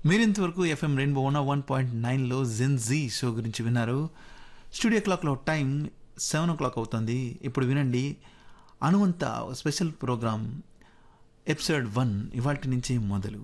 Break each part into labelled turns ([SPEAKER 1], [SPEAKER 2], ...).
[SPEAKER 1] మీరింతవరకు FM rainbow one one point నైన్లో Gen Z show గురించి విన్నారు స్టూడియో క్లాక్లో టైం సెవెన్ ఓ క్లాక్ అవుతుంది ఇప్పుడు వినండి అనువంత స్పెషల్ ప్రోగ్రామ్ ఎపిసోడ్ వన్ ఇవాటి నుంచి మొదలు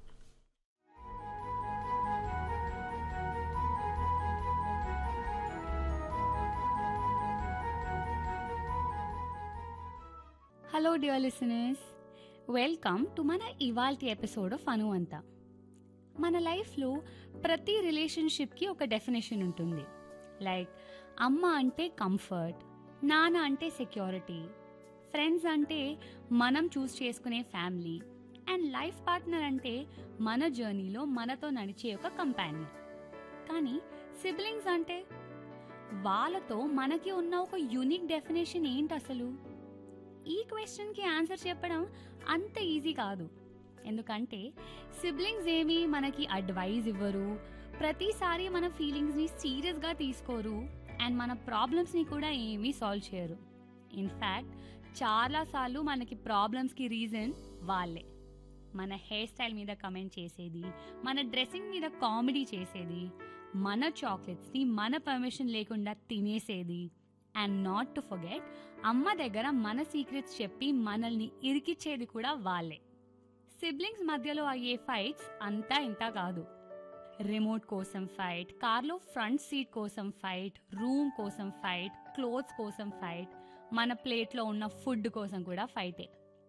[SPEAKER 2] hello dear listeners welcome to మన ఇవాల్టి ఎపిసోడ్ ఆఫ్ అనువంత మన లైఫ్లో ప్రతి రిలేషన్షిప్కి ఒక డెఫినేషన్ ఉంటుంది లైక్ అమ్మ అంటే కంఫర్ట్ నాన్న అంటే సెక్యూరిటీ ఫ్రెండ్స్ అంటే మనం చూస్ చేసుకునే ఫ్యామిలీ అండ్ లైఫ్ పార్ట్నర్ అంటే మన జర్నీలో మనతో నడిచే ఒక కంపానియన్ కానీ సిబ్లింగ్స్ అంటే వాళ్ళతో మనకి ఉన్న ఒక యూనిక్ డెఫినేషన్ ఏంటి అసలు ఈ క్వశ్చన్కి ఆన్సర్ చెప్పడం అంత ఈజీ కాదు ఎందుకంటే సిబ్లింగ్స్ ఏమి మనకి అడ్వైజ్ ఇవ్వరు ప్రతిసారి మన ఫీలింగ్స్ని సీరియస్గా తీసుకోరు అండ్ మన ప్రాబ్లమ్స్ని కూడా ఏమీ సాల్వ్ చేయరు ఇన్ఫ్యాక్ట్ చాలాసార్లు మనకి ప్రాబ్లమ్స్కి రీజన్ వాళ్ళే మన హెయిర్ స్టైల్ మీద కమెంట్ చేసేది మన డ్రెస్సింగ్ మీద కామెడీ చేసేది మన చాక్లెట్స్ని మన పర్మిషన్ లేకుండా తినేసేది అండ్ నాట్ టు ఫర్గెట్ అమ్మ దగ్గర మన సీక్రెట్స్ చెప్పి మనల్ని ఇరికిచ్చేది కూడా వాళ్ళే సిబ్లింగ్స్ మధ్యలో అయ్యే ఫైట్స్ అంతా ఇంత కాదు రిమోట్ కోసం ఫైట్ కార్లో ఫ్రంట్ సీట్ కోసం ఫైట్ రూమ్ కోసం ఫైట్ క్లోత్స్ కోసం ఫైట్ మన ప్లేట్లో ఉన్న ఫుడ్ కోసం కూడా ఫైటే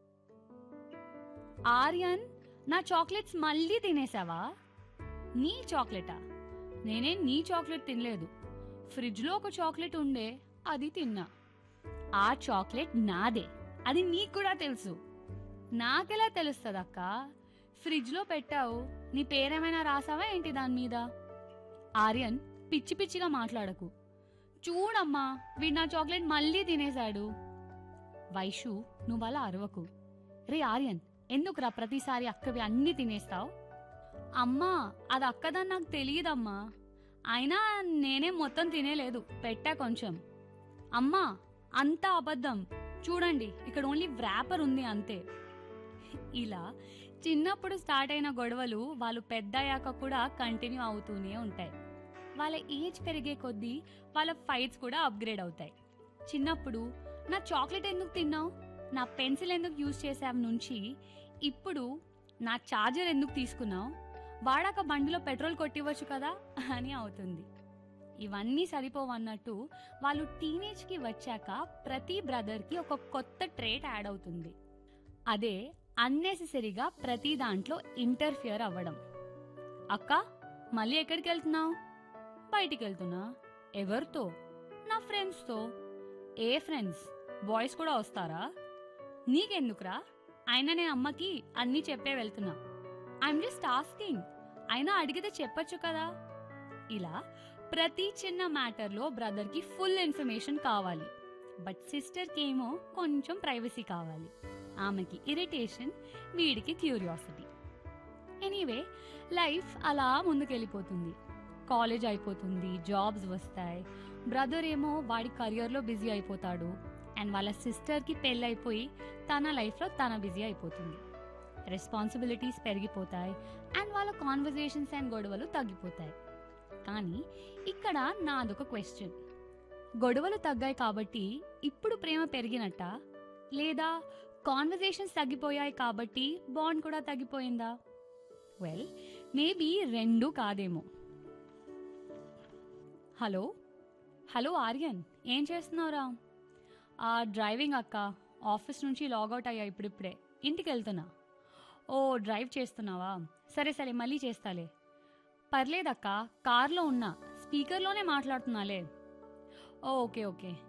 [SPEAKER 2] ఆర్యన్ నా చాక్లెట్స్ మళ్ళీ తినేసావా నీ చాక్లెటా నేనే నీ చాక్లెట్ తినలేదు ఫ్రిడ్జ్లో ఒక చాక్లెట్ ఉండే అది తిన్నా ఆ చాక్లెట్ నాదే అది నీకు కూడా తెలుసు నాకెలా తెలుస్తుంది అక్క ఫ్రిడ్జ్లో పెట్టావు నీ పేరేమైనా రాసావా ఏంటి దాని మీద ఆర్యన్ పిచ్చి పిచ్చిగా మాట్లాడకు చూడమ్మా వీడు నా చాక్లెట్ మళ్ళీ తినేశాడు వైషు నువ్వు అలా అరవకు రే ఆర్యన్ ఎందుకురా ప్రతిసారి అక్కవి అన్నీ తినేస్తావు అమ్మా అది అక్కదని నాకు తెలియదమ్మా అయినా నేనే మొత్తం తినేలేదు పెట్టా కొంచెం అమ్మా అంతా అబద్ధం చూడండి ఇక్కడ ఓన్లీ వ్రాపర్ ఉంది అంతే ఇలా చిన్నప్పుడు స్టార్ట్ అయిన గొడవలు వాళ్ళు పెద్దయ్యాక కూడా కంటిన్యూ అవుతూనే ఉంటాయి వాళ్ళ ఏజ్ పెరిగే కొద్దీ వాళ్ళ ఫైట్స్ కూడా అప్గ్రేడ్ అవుతాయి చిన్నప్పుడు నా చాక్లెట్ ఎందుకు తిన్నావు నా పెన్సిల్ ఎందుకు యూజ్ చేసావు నుంచి ఇప్పుడు నా ఛార్జర్ ఎందుకు తీసుకున్నావు వాడాక బండిలో పెట్రోల్ కొట్టివ్వచ్చు కదా అని అవుతుంది ఇవన్నీ సరిపోవన్నట్టు వాళ్ళు టీనేజ్కి వచ్చాక ప్రతి బ్రదర్కి ఒక కొత్త ట్రేట్ యాడ్ అవుతుంది అదే అన్నెసెసరీగా ప్రతి దాంట్లో ఇంటర్ఫియర్ అవ్వడం అక్క మళ్ళీ ఎక్కడికి వెళ్తున్నావు బయటికి వెళ్తున్నా ఎవరితో నా ఫ్రెండ్స్తో ఏ ఫ్రెండ్స్ బాయ్స్ కూడా వస్తారా నీకెందుకురా అయినా నేను అమ్మకి అన్నీ చెప్పే వెళ్తున్నా ఐఎమ్ జస్ట్ ఆస్కింగ్ అయినా అడిగితే చెప్పొచ్చు కదా ఇలా ప్రతి చిన్న మ్యాటర్లో బ్రదర్కి ఫుల్ ఇన్ఫర్మేషన్ కావాలి బట్ సిస్టర్కి ఏమో కొంచెం ప్రైవసీ కావాలి ఆమెకి ఇరిటేషన్ వీడికి క్యూరియాసిటీ ఎనీవే లైఫ్ అలా ముందుకెళ్ళిపోతుంది కాలేజ్ అయిపోతుంది జాబ్స్ వస్తాయి బ్రదర్ ఏమో వాడి కెరియర్లో బిజీ అయిపోతాడు అండ్ వాళ్ళ సిస్టర్కి పెళ్ళైపోయి తన లైఫ్లో తన బిజీ అయిపోతుంది రెస్పాన్సిబిలిటీస్ పెరిగిపోతాయి అండ్ వాళ్ళ కాన్వర్జేషన్స్ అండ్ గొడవలు తగ్గిపోతాయి కానీ ఇక్కడ నాదొక క్వశ్చన్ గొడవలు తగ్గాయి కాబట్టి ఇప్పుడు ప్రేమ పెరిగినట్ట లేదా కాన్వర్జేషన్స్ తగ్గిపోయాయి కాబట్టి బాండ్ కూడా తగ్గిపోయిందా వెల్ మేబీ రెండు కాదేమో హలో హలో ఆర్యన్ ఏం చేస్తున్నావురా ఆ డ్రైవింగ్ అక్క ఆఫీస్ నుంచి లాగౌట్ అయ్యా ఇప్పుడిప్పుడే ఇంటికి వెళ్తున్నా ఓ డ్రైవ్ చేస్తున్నావా సరే సరే మళ్ళీ చేస్తాలే పర్లేదక్క కార్లో ఉన్నా స్పీకర్లోనే మాట్లాడుతున్నాలే ఓ ఓకే ఓకే